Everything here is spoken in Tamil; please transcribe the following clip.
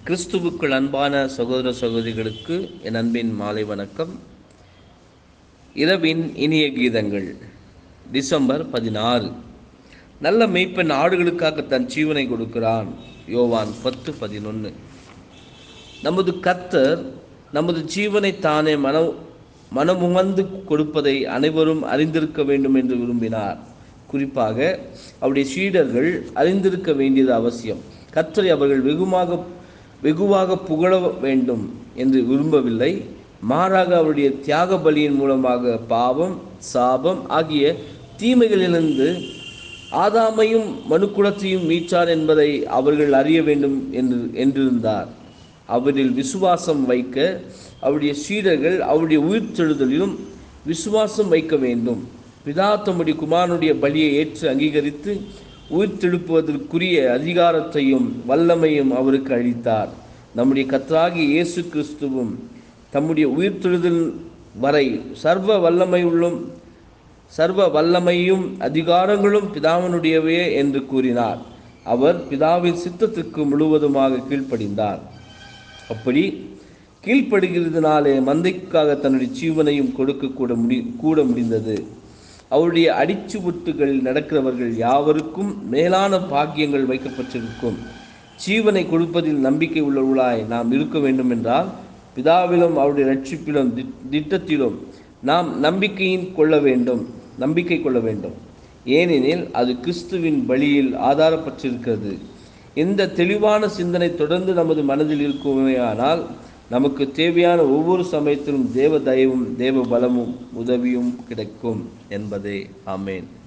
கிறிஸ்துவுக்குள் அன்பான சகோதர சகோதரிகளுக்கு என் அன்பின் மாலை வணக்கம் இரவின் இனிய கீதங்கள் டிசம்பர் பதினாறு நல்ல மெய்ப்பெண் ஆடுகளுக்காக தன் ஜீவனை கொடுக்கிறான் யோவான் பத்து பதினொன்று நமது கர்த்தர் நமது ஜீவனை தானே மன மனமுவந்து கொடுப்பதை அனைவரும் அறிந்திருக்க வேண்டும் என்று விரும்பினார் குறிப்பாக அவருடைய சீடர்கள் அறிந்திருக்க வேண்டியது அவசியம் கர்த்தரை அவர்கள் வெகுமாக வெகுவாக புகழ வேண்டும் என்று விரும்பவில்லை மாறாக அவருடைய தியாக பலியின் மூலமாக பாவம் சாபம் ஆகிய தீமைகளிலிருந்து ஆதாமையும் மனுக்குலத்தையும் மீட்டார் என்பதை அவர்கள் அறிய வேண்டும் என்று என்றிருந்தார் அவரில் விசுவாசம் வைக்க அவருடைய சீடர்கள் அவருடைய உயிர்த்தெழுதலிலும் விசுவாசம் வைக்க வேண்டும் பிதா தம்முடைய குமாரனுடைய பலியை ஏற்று அங்கீகரித்து உயிர்த்தெழுப்புவதற்குரிய அதிகாரத்தையும் வல்லமையும் அவருக்கு அளித்தார் நம்முடைய கத்தராகி இயேசு கிறிஸ்துவும் தம்முடைய உயிர்த்தெழுதல் வரை சர்வ வல்லமையுள்ளும் சர்வ வல்லமையும் அதிகாரங்களும் பிதாவினுடையவே என்று கூறினார் அவர் பிதாவின் சித்தத்துக்கு முழுவதுமாக கீழ்ப்படிந்தார் அப்படி கீழ்ப்படுகிறதுனாலே மந்தைக்காக தன்னுடைய ஜீவனையும் கொடுக்க கூட முடி கூட முடிந்தது அவருடைய அடிச்சுவட்டுகளில் நடக்கிறவர்கள் யாவருக்கும் மேலான பாக்கியங்கள் வைக்கப்பட்டிருக்கும் ஜீவனை கொடுப்பதில் நம்பிக்கை உள்ளவர்களாய் நாம் இருக்க வேண்டும் என்றால் பிதாவிலும் அவருடைய ரட்சிப்பிலும் திட்டத்திலும் நாம் நம்பிக்கையின் கொள்ள வேண்டும் நம்பிக்கை கொள்ள வேண்டும் ஏனெனில் அது கிறிஸ்துவின் பலியில் ஆதாரப்பட்டிருக்கிறது இந்த தெளிவான சிந்தனை தொடர்ந்து நமது மனதில் இருக்குமேயானால் நமக்கு தேவையான ஒவ்வொரு சமயத்திலும் தேவ தயவும் தேவ பலமும் உதவியும் கிடைக்கும் என்பதே ஆமேன்